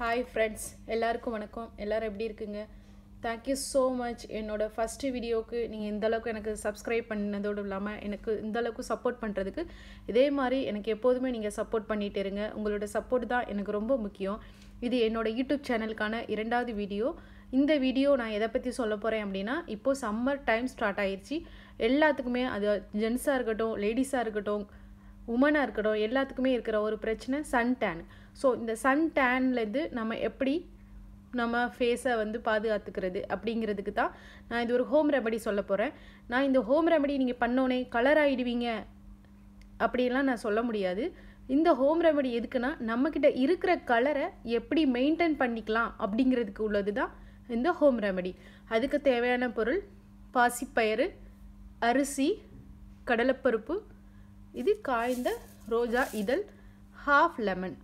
hi friends எல்லாருக்கும் வணக்கம் எல்லோரும் எப்படி இருக்குங்க தேங்க்யூ ஸோ மச் என்னோட ஃபஸ்ட்டு வீடியோவுக்கு நீங்கள் இந்த அளவுக்கு எனக்கு சப்ஸ்கிரைப் பண்ணதோடு இல்லாமல் எனக்கு இந்த அளவுக்கு சப்போர்ட் பண்ணுறதுக்கு இதே மாதிரி எனக்கு எப்போதுமே நீங்கள் சப்போர்ட் பண்ணிகிட்டு இருங்க உங்களோட சப்போர்ட் தான் எனக்கு ரொம்ப முக்கியம் இது என்னோட யூடியூப் சேனலுக்கான இரண்டாவது வீடியோ இந்த வீடியோ நான் எதை பற்றி சொல்ல போகிறேன் அப்படின்னா இப்போது சம்மர் டைம் ஸ்டார்ட் ஆயிடுச்சு எல்லாத்துக்குமே அது ஜென்ஸாக இருக்கட்டும் லேடிஸாக இருக்கட்டும் உமனாக இருக்கட்டும் எல்லாத்துக்குமே இருக்கிற ஒரு பிரச்சனை சன் டேன் ஸோ இந்த சன் டேன்லேருந்து நம்ம எப்படி நம்ம ஃபேஸை வந்து பாதுகாத்துக்கிறது அப்படிங்கிறதுக்கு தான் நான் இது ஒரு ஹோம் ரெமடி சொல்ல போகிறேன் நான் இந்த ஹோம் ரெமடி நீங்கள் பண்ணோன்னே கலர் ஆகிடுவீங்க அப்படிலாம் நான் சொல்ல முடியாது இந்த ஹோம் ரெமடி எதுக்குன்னா நம்மக்கிட்ட இருக்கிற கலரை எப்படி மெயின்டைன் பண்ணிக்கலாம் அப்படிங்கிறதுக்கு உள்ளது தான் இந்த ஹோம் ரெமடி அதுக்கு தேவையான பொருள் பாசிப்பயிறு அரிசி கடலைப்பருப்பு இது காய்ந்த ரோஜா இதழ் ஹாஃப் லெமன்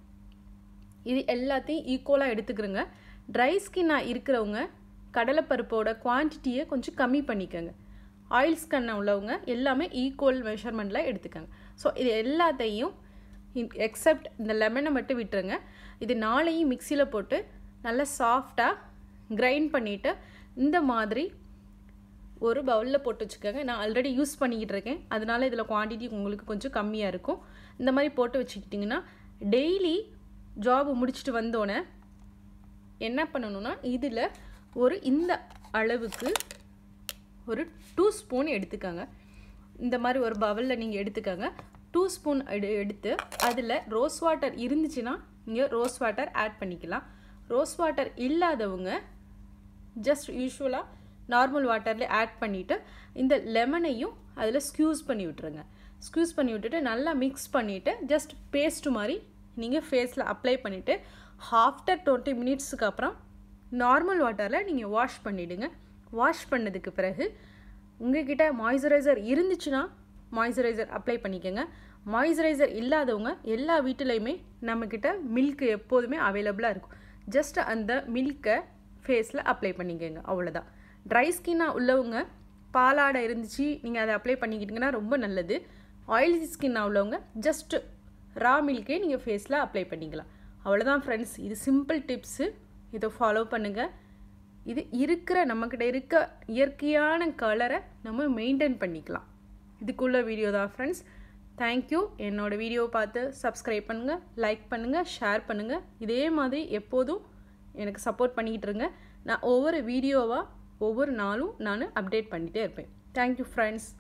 இது எல்லாத்தையும் ஈக்குவலாக எடுத்துக்கிறோங்க ட்ரை ஸ்கின்னாக இருக்கிறவங்க கடலைப்பருப்போட குவான்டிட்டியை கொஞ்சம் கம்மி பண்ணிக்கோங்க ஆயில் ஸ்கன்னை உள்ளவங்க எல்லாமே ஈக்குவல் மெஷர்மெண்ட்டில் எடுத்துக்கோங்க ஸோ இது எல்லாத்தையும் எக்ஸப்ட் இந்த லெமனை மட்டும் விட்டுருங்க இது நாளையும் மிக்சியில் போட்டு நல்லா சாஃப்டாக கிரைண்ட் பண்ணிவிட்டு இந்த மாதிரி ஒரு பவுலில் போட்டு வச்சுக்கோங்க நான் ஆல்ரெடி யூஸ் பண்ணிக்கிட்டு இருக்கேன் அதனால இதில் குவான்டிட்டி உங்களுக்கு கொஞ்சம் கம்மியாக இருக்கும் இந்த மாதிரி போட்டு வச்சுக்கிட்டிங்கன்னா டெய்லி ஜாப் முடிச்சுட்டு வந்தோடனே என்ன பண்ணணும்னா இதில் ஒரு இந்த அளவுக்கு ஒரு டூ ஸ்பூன் எடுத்துக்கோங்க இந்த மாதிரி ஒரு பவுலில் நீங்கள் எடுத்துக்கோங்க டூ ஸ்பூன் எடு எடுத்து அதில் ரோஸ் வாட்டர் இருந்துச்சுன்னா நீங்கள் ரோஸ் வாட்டர் ஆட் பண்ணிக்கலாம் ரோஸ் வாட்டர் இல்லாதவங்க ஜஸ்ட் யூஸ்வலாக நார்மல் வாட்டரில் ஆட் பண்ணிவிட்டு இந்த லெமனையும் அதில் ஸ்க்யூஸ் பண்ணி விட்டுருங்க ஸ்க்யூஸ் பண்ணி விட்டுட்டு நல்லா மிக்ஸ் பண்ணிவிட்டு ஜஸ்ட் பேஸ்ட்டு மாதிரி நீங்கள் ஃபேஸில் அப்ளை பண்ணிவிட்டு ஆஃப்டர் டுவெண்ட்டி மினிட்ஸுக்கு அப்புறம் நார்மல் வாட்டரில் நீங்கள் வாஷ் பண்ணிவிடுங்க வாஷ் பண்ணதுக்கு பிறகு உங்ககிட்ட மாய்ஸ்சரைசர் இருந்துச்சுன்னா மாய்ஸ்சரைசர் அப்ளை பண்ணிக்கோங்க மாய்ஸ்சரைசர் இல்லாதவங்க எல்லா வீட்டிலையுமே நம்மக்கிட்ட மில்க் எப்போதுமே அவைலபிளாக இருக்கும் ஜஸ்ட் அந்த மில்கை ஃபேஸில் அப்ளை பண்ணிக்கோங்க அவ்வளோதான் ட்ரை ஸ்கின்னாக உள்ளவங்க பாலாடை இருந்துச்சு நீங்கள் அதை அப்ளை பண்ணிக்கிட்டிங்கன்னா ரொம்ப நல்லது ஆயிலி ஸ்கின்னாக உள்ளவங்க ஜஸ்ட் ரா மில்கே நீங்கள் ஃபேஸில் அப்ளை பண்ணிக்கலாம் அவ்வளோதான் ஃப்ரெண்ட்ஸ் இது சிம்பிள் டிப்ஸு இதை ஃபாலோ பண்ணுங்கள் இது இருக்கிற நம்மக்கிட்ட இருக்க இயற்கையான கலரை நம்ம மெயின்டைன் பண்ணிக்கலாம் இதுக்குள்ள வீடியோ தான் ஃப்ரெண்ட்ஸ் தேங்க்யூ என்னோடய வீடியோவை பார்த்து சப்ஸ்கிரைப் பண்ணுங்கள் லைக் பண்ணுங்கள் ஷேர் பண்ணுங்கள் இதே மாதிரி எப்போதும் எனக்கு சப்போர்ட் பண்ணிக்கிட்டு இருங்க நான் ஒவ்வொரு வீடியோவாக ஒவ்வொரு நாளும் நான் அப்டேட் பண்ணிகிட்டே இருப்பேன் தேங்க்யூ ஃப்ரெண்ட்ஸ்